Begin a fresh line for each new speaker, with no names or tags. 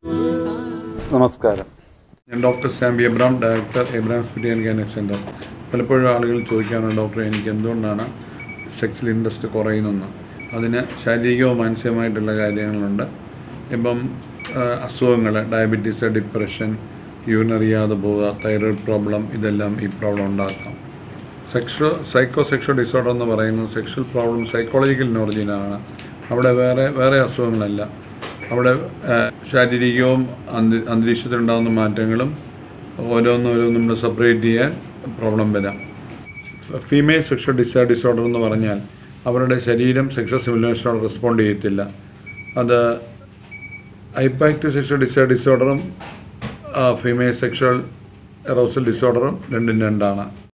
നമസ്കാരം
ഞാൻ doctor Sambi Abraham director Abraham സ്പിറ്റി ആൻഡ് ഗൈനക് സെൻറ്റർ പലപ്പോഴും ആളുകൾ ചോദിക്കാറുണ്ട് ഡോക്ടറെ എനിക്ക് എന്തുകൊണ്ടാണ് സെക്സിൽ ഇൻട്രസ്റ്റ് കുറയുന്നതെന്ന് അതിന് ശാരീരികവും മാനസികമായിട്ടുള്ള കാര്യങ്ങളുണ്ട് ഇപ്പം അസുഖങ്ങൾ ഡയബറ്റീസ് ഡിപ്രഷൻ യൂറിനറിയാതെ പോവുക തൈറോയ്ഡ് പ്രോബ്ലം ഇതെല്ലാം ഈ പ്രോബ്ലം ഉണ്ടാക്കാം സെക്ഷോ സൈക്കോ സെക്ഷൽ ഡിസോർഡർ എന്ന് പറയുന്നത് സെക്ഷൽ പ്രോബ്ലം സൈക്കോളജിക്കൽ നോർജിനാണ് അവിടെ വേറെ വേറെ അസുഖങ്ങളല്ല അവിടെ ആ, ശാരീരികവും അന്ത അന്തരീക്ഷത്തിലുണ്ടാകുന്ന മാറ്റങ്ങളും ഓരോന്നും ഓരോന്നും നമ്മൾ സെപ്പറേറ്റ് ചെയ്യാൻ പ്രോബ്ലം വരാം ഫീമെയിൽ സെക്ഷൽ ഡിസയർ ഡിസോർഡർ എന്ന് പറഞ്ഞാൽ അവരുടെ ശരീരം സെക്ഷൽ സിമുലേഷനോട് റെസ്പോണ്ട് ചെയ്യത്തില്ല അത് ഹൈപ്പാക്റ്റീവ് സെക്ഷൽ ഡിസയർ ഡിസോർഡറും ഫീമെയിൽ സെക്ഷൽ എറോസൽ ഡിസോർഡറും രണ്ടും രണ്ടാണ്